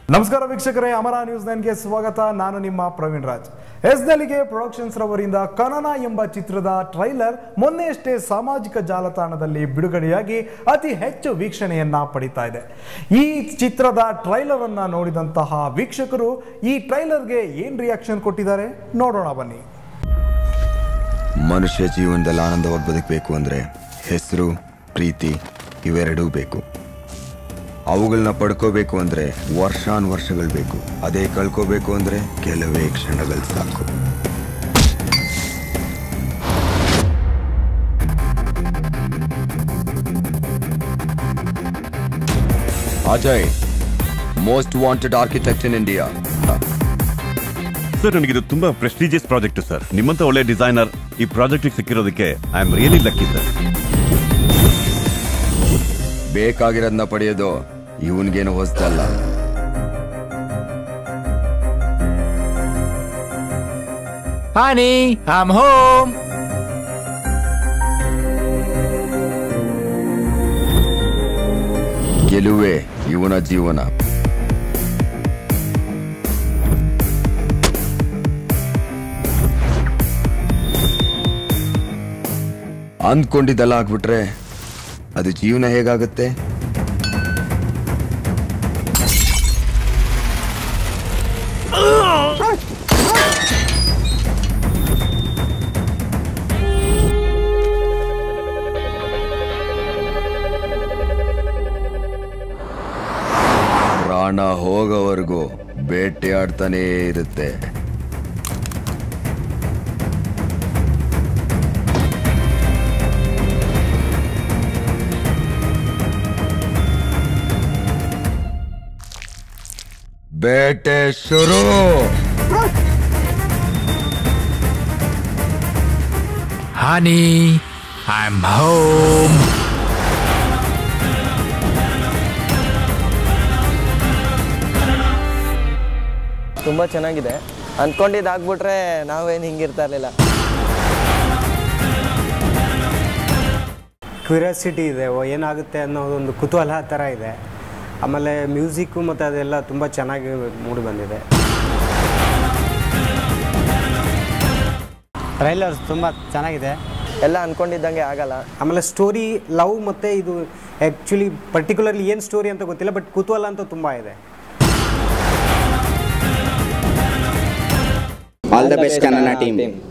ನಮಸ್ಕಾರ ವೀಕ್ಷಕರೇ ಅಮರ ನ್ಯೂಸ್ ನೈನ್ಗೆ ಸ್ವಾಗತ ನಾನು ನಿಮ್ಮ ಪ್ರವೀಣ್ ರಾಜ್ ಎಸ್ನಲ್ಲಿಗೆ ಪ್ರೊಡಕ್ಷನ್ಸ್ ರವರಿಂದ ಕನನ ಎಂಬ ಚಿತ್ರದ ಟ್ರೈಲರ್ ಮೊನ್ನೆಯಷ್ಟೇ ಸಾಮಾಜಿಕ ಜಾಲತಾಣದಲ್ಲಿ ಬಿಡುಗಡೆಯಾಗಿ ಅತಿ ಹೆಚ್ಚು ವೀಕ್ಷಣೆಯನ್ನ ಪಡಿತಾ ಇದೆ ಈ ಚಿತ್ರದ ಟ್ರೈಲರ್ ಅನ್ನ ನೋಡಿದಂತಹ ವೀಕ್ಷಕರು ಈ ಟ್ರೈಲರ್ಗೆ ಏನ್ ರಿಯಾಕ್ಷನ್ ಕೊಟ್ಟಿದ್ದಾರೆ ನೋಡೋಣ ಬನ್ನಿ ಮನುಷ್ಯ ಜೀವನದಲ್ಲಿ ಆನಂದವಾಗಿ ಬದುಕಬೇಕು ಅಂದರೆ ಹೆಸರು ಪ್ರೀತಿ ಇವೆರಡೂ ಬೇಕು ಅವುಗಳನ್ನ ಪಡ್ಕೋಬೇಕು ಅಂದರೆ ವರ್ಷಾನ್ ವರ್ಷಗಳು ಬೇಕು ಅದೇ ಕಳ್ಕೋಬೇಕು ಅಂದರೆ ಕೆಲವೇ ಕ್ಷಣಗಳು ಸಾಕು Ajay most wanted architect in India sir ನನಗಿದು ತುಂಬಾ ಪ್ರೆಸ್ಟೀಜಿಯಸ್ ಪ್ರಾಜೆಕ್ಟ್ ಸರ್ ನಿಮ್ಮಂತ ಒಳ್ಳೆ ಡಿಸೈನರ್ ಈ ಪ್ರಾಜೆಕ್ಟ್ ಸಿಕ್ಕಿರೋದಕ್ಕೆ I am really lucky sir ಬೇಕಾಗಿರೋದನ್ನ ಪಡೆಯೋದು ಇವನ್ಗೇನು ಹೊಸದಲ್ಲ Honey, I'm home. ಗೆಲುವೆ ಇವನ ಜೀವನ ಅಂದ್ಕೊಂಡಿದ್ದೆಲ್ಲ ಆಗ್ಬಿಟ್ರೆ ಅದು ಜೀವನ ಹೇಗಾಗುತ್ತೆ ಪ್ರಾಣ ಹೋಗೋವರೆಗೂ ಬೇಟೆಯಾಡ್ತಾನೇ ಇರುತ್ತೆ ಬೇಟೆ ಶುರು Honey, I'm home. ತುಂಬ ಚೆನ್ನಾಗಿದೆ ಅಂದ್ಕೊಂಡಿದ್ದು ಆಗ್ಬಿಟ್ರೆ ನಾವೇನು ಹಿಂಗಿರ್ತಾ ಇರಲಿಲ್ಲ ಕ್ಯೂರಿಯಾಸಿಟಿ ಇದೆ ಓ ಏನಾಗುತ್ತೆ ಅನ್ನೋದೊಂದು ಕುತೂಹಲ ಥರ ಇದೆ ಆಮೇಲೆ ಮ್ಯೂಸಿಕ್ಕು ಮತ್ತು ಅದೆಲ್ಲ ತುಂಬ ಚೆನ್ನಾಗಿ ಮೂಡಿ ಬಂದಿದೆ ಟ್ರೈಲರ್ಸ್ ತುಂಬ ಚೆನ್ನಾಗಿದೆ ಎಲ್ಲ ಅಂದ್ಕೊಂಡಿದ್ದಂಗೆ ಆಗಲ್ಲ ಆಮೇಲೆ ಸ್ಟೋರಿ ಲವ್ ಮತ್ತು ಇದು ಆ್ಯಕ್ಚುಲಿ ಪರ್ಟಿಕ್ಯುಲರ್ಲಿ ಏನು ಸ್ಟೋರಿ ಅಂತ ಗೊತ್ತಿಲ್ಲ ಬಟ್ ಕುತೂಹಲ ಅಂತೂ ತುಂಬ ಇದೆ All the best, Kannana team.